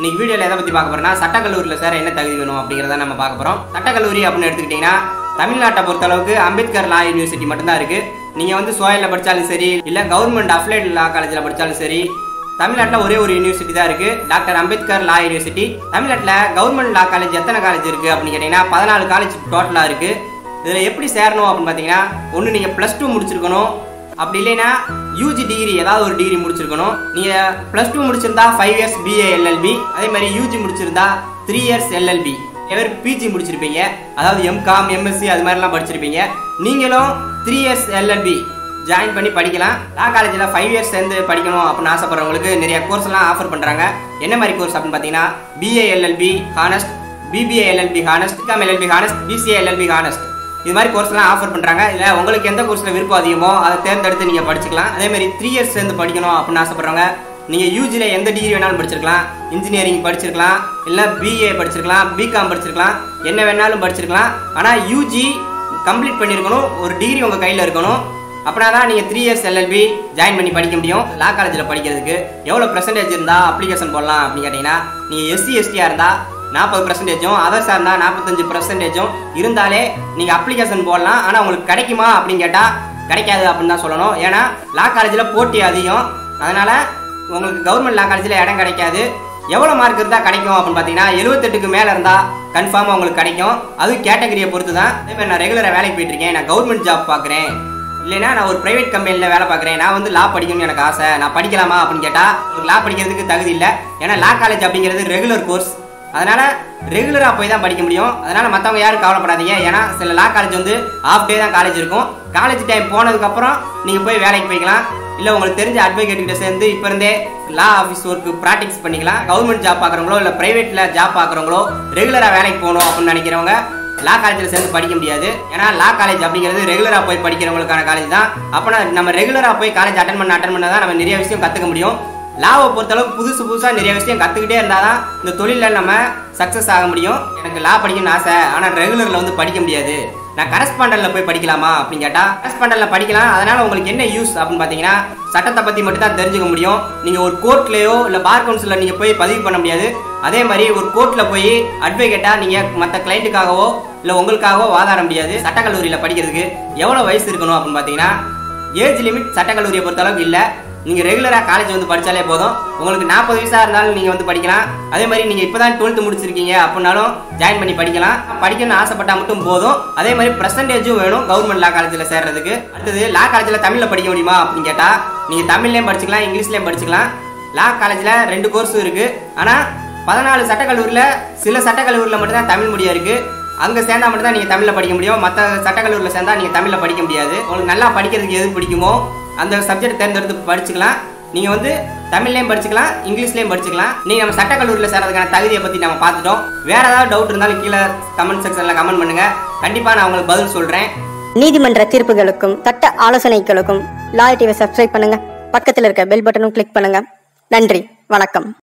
இன்னைக்கு வீடியோவில் எதை பற்றி பார்க்க போறோம்னா சட்டக்கல்லூரியில் சார் என்ன தகுதி வேணும் அப்படிங்கிறத நம்ம பார்க்க போகிறோம் சட்டக்கல்லூரி அப்படின்னு எடுத்துக்கிட்டிங்கன்னா தமிழ்நாட்டை பொறுத்தளவுக்கு அம்பேத்கர் லா யூனிவர்சிட்டி மட்டும்தான் இருக்குது நீங்கள் வந்து சோயலில் படித்தாலும் சரி இல்லை கவர்மெண்ட் அப்ளைட் லா காலேஜில் படித்தாலும் சரி தமிழ்நாட்டில் ஒரே ஒரு யூனிவர்சிட்டி தான் இருக்குது டாக்டர் அம்பேத்கர் லா யூனிவர்சிட்டி தமிழ்நாட்டில் கவர்மெண்ட் லா காலேஜ் எத்தனை காலேஜ் இருக்குது அப்படின்னு கேட்டிங்கன்னா பதினாலு காலேஜ் டோட்டலாக இருக்குது இதில் எப்படி சேரணும் அப்படின்னு பார்த்தீங்கன்னா ஒன்று நீங்கள் ப்ளஸ் டூ முடிச்சிருக்கணும் அப்படி இல்லைன்னா யூஜி டிகிரி ஏதாவது ஒரு டிகிரி முடிச்சிருக்கணும் நீங்கள் ப்ளஸ் டூ முடிச்சிருந்தா ஃபைவ் இயர்ஸ் பிஏ எல்எல்பி அதே மாதிரி யூஜி முடிச்சிருந்தா three years LLB ever PG முடிச்சிருப்பீங்க அதாவது எம்காம் எம்எஸ்சி அது மாதிரிலாம் படிச்சிருப்பீங்க நீங்களும் த்ரீ இயர்ஸ் எல்எல்பி ஜாயின் பண்ணி படிக்கலாம் லா காலேஜில் ஃபைவ் இயர்ஸ் சேர்ந்து படிக்கணும் அப்படின்னு ஆசைப்படுறவங்களுக்கு நிறைய கோர்ஸ் எல்லாம் ஆஃபர் பண்ணுறாங்க என்ன மாதிரி கோர்ஸ் அப்படின்னு பார்த்தீங்கன்னா BA LLB honest BBA LLB honest BCom LLB honest PCA LLB honest இது மாதிரி கோர்ஸ்லாம் ஆஃபர் பண்ணுறாங்க இல்லை உங்களுக்கு எந்த கோர்ஸில் விருப்பம் அதிகமோ அதை தேர்ந்தெடுத்து நீங்கள் படிச்சுக்கலாம் அதே மாதிரி த்ரீ இயர்ஸ் சேர்ந்து படிக்கணும் அப்படின்னு ஆசைப்படுறவங்க நீங்கள் யூஜியில் எந்த டிகிரி வேணாலும் படிச்சிருக்கலாம் இன்ஜினியரிங் படிச்சிருக்கலாம் இல்லை பிஏ படிச்சிருக்கலாம் பிகாம் படிச்சிருக்கலாம் என்ன வேணாலும் படிச்சிருக்கலாம் ஆனால் யூஜி கம்ப்ளீட் பண்ணியிருக்கணும் ஒரு டிகிரி உங்கள் கையில் இருக்கணும் அப்படின்னா தான் நீங்கள் த்ரீ இயர்ஸ் எல்எல்பி ஜாயின் பண்ணி படிக்க முடியும் லா காலேஜில் படிக்கிறதுக்கு எவ்வளோ பர்சன்டேஜ் இருந்தால் அப்ளிகேஷன் போடலாம் அப்படின்னு கேட்டிங்கன்னா நீங்கள் எஸ்சி எஸ்டியாக இருந்தால் நாற்பது பர்சன்டேஜும் அதர்ஸாக இருந்தால் நாற்பத்தஞ்சு பர்சன்டேஜும் இருந்தாலே நீங்கள் அப்ளிகேஷன் போடலாம் ஆனால் உங்களுக்கு கிடைக்குமா அப்படின்னு கேட்டால் கிடைக்காது அப்படின்னு தான் சொல்லணும் ஏன்னா லா காலேஜில் போட்டி அதிகம் அதனால் உங்களுக்கு கவர்மெண்ட் லா காலேஜில் இடம் கிடைக்காது எவ்வளோ மார்க் இருந்தால் கிடைக்கும் அப்படின்னு பார்த்தீங்கன்னா எழுபத்தெட்டுக்கு மேலே இருந்தால் கன்ஃபார்மாக உங்களுக்கு கிடைக்கும் அதுவும் கேட்டகரியை பொறுத்து தான் அதே மாதிரி நான் ரெகுலராக வேலைக்கு போயிட்டு இருக்கேன் நான் கவர்மெண்ட் ஜாப் பார்க்குறேன் இல்லைன்னா நான் ஒரு பிரைவேட் கம்பெனியில் வேலை பார்க்குறேன் நான் வந்து லா படிக்கணும்னு எனக்கு ஆசை நான் படிக்கலாமா அப்படின்னு கேட்டால் உங்களுக்கு லா படிக்கிறதுக்கு தகுதி இல்லை ஏன்னா லா காலேஜ் அப்படிங்கிறது ரெகுலர் கோர்ஸ் அதனால ரெகுலராக போய் தான் படிக்க முடியும் அதனால மற்றவங்க யாரும் கவலைப்படாதீங்க ஏன்னா சில லா காலேஜ் வந்து ஆஃப் டே தான் காலேஜ் இருக்கும் காலேஜ் டைம் போனதுக்கப்புறம் நீங்கள் போய் வேலைக்கு போய்க்கலாம் இல்லை உங்களுக்கு தெரிஞ்ச அட்வொகேட் கிட்ட சேர்ந்து இப்போ இருந்தே லா ஆஃபீஸ் ஒர்க்கு ப்ராக்டிஸ் பண்ணிக்கலாம் கவர்மெண்ட் ஜாப் பார்க்குறவங்களோ இல்லை ப்ரைவேட்டில் ஜாப் பார்க்குறவங்களோ ரெகுலராக வேலைக்கு போகணும் அப்படின்னு நினைக்கிறவங்க லா காலேஜில் சேர்ந்து படிக்க முடியாது ஏன்னா லா காலேஜ் அப்படிங்கிறது ரெகுலராக போய் படிக்கிறவங்களுக்கான காலேஜ் தான் அப்போ நம்ம ரெகுலராக போய் காலேஜ் அட்டன் பண்ண அட்டன் பண்ண தான் நம்ம நிறைய விஷயம் கற்றுக்க முடியும் லாவை பொறுத்தளவுக்கு புதுசு புதுசாக நிறைய விஷயம் கற்றுக்கிட்டே இருந்தால் தான் இந்த தொழிலில் நம்ம சக்ஸஸ் ஆக முடியும் எனக்கு லா படிக்கணும்னு ஆசை ஆனால் ரெகுலரில் வந்து படிக்க முடியாது நான் கரஸ்பாண்டலில் போய் படிக்கலாமா அப்படின்னு கேட்டால் கரஸ்பாண்டலில் படிக்கலாம் அதனால் உங்களுக்கு என்ன யூஸ் அப்படின்னு பார்த்தீங்கன்னா சட்டத்தை பற்றி மட்டும் தான் தெரிஞ்சுக்க முடியும் நீங்கள் ஒரு கோர்ட்லேயோ இல்லை பார் கவுன்சிலில் நீங்கள் போய் பதிவு பண்ண முடியாது அதே மாதிரி ஒரு கோர்ட்டில் போய் அட்வொகேட்டாக நீங்கள் மற்ற கிளைண்ட்டுக்காகவோ இல்லை உங்களுக்காகவோ வாதாட முடியாது சட்டக்கல்லூரியில் படிக்கிறதுக்கு எவ்வளோ வயசு இருக்கணும் அப்படின்னு பார்த்தீங்கன்னா ஏஜ் லிமிட் சட்டக்கல்லூரியை பொறுத்தளவுக்கு இல்லை நீங்கள் ரெகுலராக காலேஜ் வந்து படித்தாலே போதும் உங்களுக்கு நாற்பது வயசாக இருந்தாலும் நீங்கள் வந்து படிக்கலாம் அதே மாதிரி நீங்கள் இப்போ தான் டுவெல்த்து முடிச்சிருக்கீங்க அப்படின்னாலும் ஜாயின் பண்ணி படிக்கலாம் படிக்கணும்னு ஆசைப்பட்டால் மட்டும் போதும் அதே மாதிரி பர்சன்டேஜும் வேணும் கவர்மெண்ட் லா காலேஜில் சேர்றதுக்கு அடுத்தது லா காலேஜில் தமிழில் படிக்க முடியுமா அப்படின்னு கேட்டால் நீங்கள் தமிழ்லேயும் படிச்சுக்கலாம் இங்கிலீஷ்லேயும் படிச்சுக்கலாம் லா காலேஜில் ரெண்டு கோர்ஸும் இருக்குது ஆனால் பதினாலு சட்டக்கல்லூரியில் சில சட்டக்கல்லூரியில் மட்டும்தான் தமிழ் மொழியாக இருக்குது அங்கே சேர்ந்தா மட்டும் தான் நீங்கள் தமிழில் படிக்க முடியும் மற்ற சட்டக்கல்லூரியில் சேர்ந்தா நீங்கள் தமிழில் படிக்க முடியாது உங்களுக்கு நல்லா படிக்கிறதுக்கு எது பிடிக்குமோ அந்த சப்ஜெக்ட் தேர்ந்தெடுத்து படிச்சுக்கலாம் நீங்கள் வந்து தமிழ்லையும் படிச்சுக்கலாம் இங்கிலீஷ்லையும் படிச்சுக்கலாம் நீங்கள் நம்ம சட்டக்கல்லூரியில் சேர்றதுக்கான தகுதியை பற்றி நம்ம பார்த்துட்டோம் வேற ஏதாவது டவுட் இருந்தாலும் கீழே கமெண்ட் செக்ஷனில் கமெண்ட் பண்ணுங்கள் கண்டிப்பாக நான் உங்களுக்கு பதில் சொல்கிறேன் நீதிமன்ற தீர்ப்புகளுக்கும் சட்ட ஆலோசனைகளுக்கும் லாயர் டிவி சப்ஸ்கிரைப் பண்ணுங்க பக்கத்தில் இருக்க பெல் பட்டனும் கிளிக் பண்ணுங்க நன்றி வணக்கம்